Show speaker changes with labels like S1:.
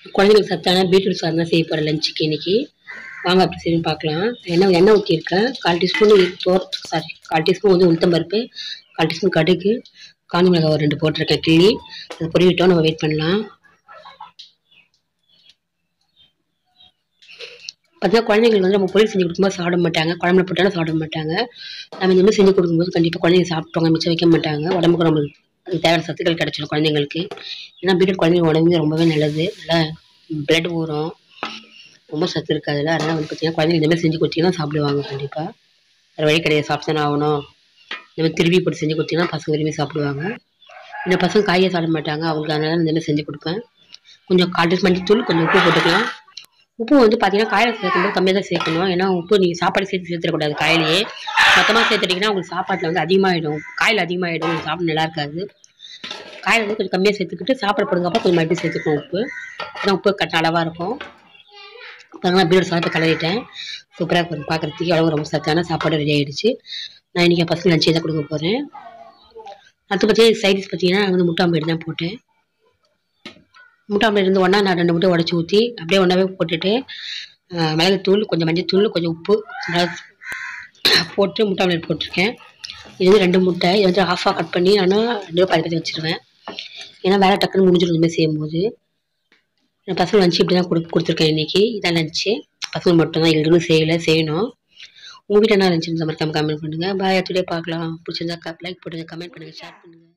S1: குழந்தைங்களுக்கு சத்தான பீட்ரூட் சாதம் தான் செய்ய போகிறேன் லஞ்சுக்கு இன்னைக்கு வாங்க அப்படி சரி பார்க்கலாம் எண்ணெய் எண்ணெய் ஊற்றிருக்கேன் கால் டீஸ்பூன் தோர் சாரி கால் டீஸ்பூன் வந்து உளுத்தம் பருப்பு கால் டீஸ்பூன் கடுகு காஞ்சி மிளகாய் ஒரு ரெண்டு போட்டிருக்கேன் கிள்ளி அது பொரியவிட்டோம் நம்ம வெயிட் பண்ணலாம் பார்த்தீங்கன்னா குழந்தைங்களுக்கு வந்து நம்ம பொரியல் செஞ்சு கொடுக்கும்போது சாப்பிட மாட்டாங்க குழம்புல போட்டாலும் சாப்பிட மாட்டாங்க நம்ம இந்த மாதிரி செஞ்சு கொடுக்கும்போது கண்டிப்பாக குழந்தைங்க சாப்பிட்டவங்க மிச்சம் வைக்க மாட்டாங்க உடம்புக்கு நம்மளுக்கு அதுக்கு தேவையான சத்துக்கள் கிடைச்சிடும் குழந்தைங்களுக்கு ஏன்னா பீட்ரூட் குழந்தைங்க உடம்புக்கு ரொம்பவே நல்லது நல்லா பிளட் ஊறும் ரொம்ப சத்து இருக்கு அதில் அதனால் வந்து பார்த்தீங்கன்னா குழந்தைங்க இந்த மாதிரி செஞ்சு கொடுத்தீங்கன்னா சாப்பிடுவாங்க கண்டிப்பாக வேறு வழி கிடையாது சாப்பிட்டு தானே ஆகணும் இந்த மாதிரி திருவி போட்டு செஞ்சு கொடுத்தீங்கன்னா பசங்க விரும்பி சாப்பிடுவாங்க இந்த பசங்க காயே சாப்பிட மாட்டாங்க அவங்களுக்கு அதனால இந்த மாதிரி செஞ்சு கொடுப்பேன் கொஞ்சம் காட்டு மஞ்சத்தூள் கொஞ்சம் உப்பு போட்டுக்கலாம் உப்பு வந்து பார்த்தீங்கன்னா காயில் சேர்க்கும்போது கம்மியாக தான் சேர்க்கணும் ஏன்னா உப்பு நீங்கள் சாப்பாடு சேர்த்து சேர்த்துடக்கூடாது காயிலேயே மொத்தமாக சேர்த்துட்டிங்கன்னா உங்களுக்கு சாப்பாட்டில் வந்து அதிகமாகிடும் காயில் அதிகமாகிடும் உங்களுக்கு சாப்பிட நல்லா இருக்காது காயில் வந்து கொஞ்சம் கம்மியாக சேர்த்துக்கிட்டு சாப்பிட போடுங்கப்போ கொஞ்சம் மறுபடியும் சேர்த்துக்கணும் உப்பு அதான் உப்பு கட்ட அளவாக இருக்கும் பாருங்களா பீரோட சாதத்தை கலரிட்டேன் சூப்பராக இருக்கும் பார்க்குறதுக்கு அளவு ரொம்ப சத்தான சாப்பாடு ரெடி ஆகிடுச்சு நான் இன்றைக்கி பசங்க லஞ்சே தான் கொடுக்க போகிறேன் அடுத்து பார்த்தீங்கன்னா சைடிஸ் பார்த்தீங்கன்னா நான் வந்து முட்டை ஆம்லேட் தான் போட்டேன் முட்டை ஆம்லேட் இருந்து ஒன்றா நான் ரெண்டு முட்டை உடச்சி ஊற்றி அப்படியே ஒன்றாவே போட்டுட்டு அஹ், மிளகுத்தூள் கொஞ்சம் மஞ்சத்தூள் கொஞ்சம் உப்பு மிளகு போட்டு முட்டை ஆம்லேட் போட்டிருக்கேன் இது வந்து ரெண்டு முட்டை இது வந்து ஆஃபாக கட் பண்ணி நான் ரெண்டு பாதி பாதி வச்சுருவேன் ஏன்னா வேலை டக்குன்னு முடிஞ்சிடும் இந்த மாதிரி செய்யும்போது நான் பசங்க லஞ்சு இப்படி தான் கொடு கொடுத்துருக்கேன் இன்றைக்கி இதான் லஞ்சு பசங்க மட்டும்தான் எங்களுக்கும் செய்யலை செய்யணும் உங்கள் வீட்டில் என்ன லஞ்சு இந்த மாதிரி கமெண்ட் பண்ணுங்கள் பாய் டுடே பார்க்கலாம் பிடிச்சிருந்தா லைக் போடுங்க கமெண்ட் பண்ணுங்கள் ஷேர் பண்ணுங்கள்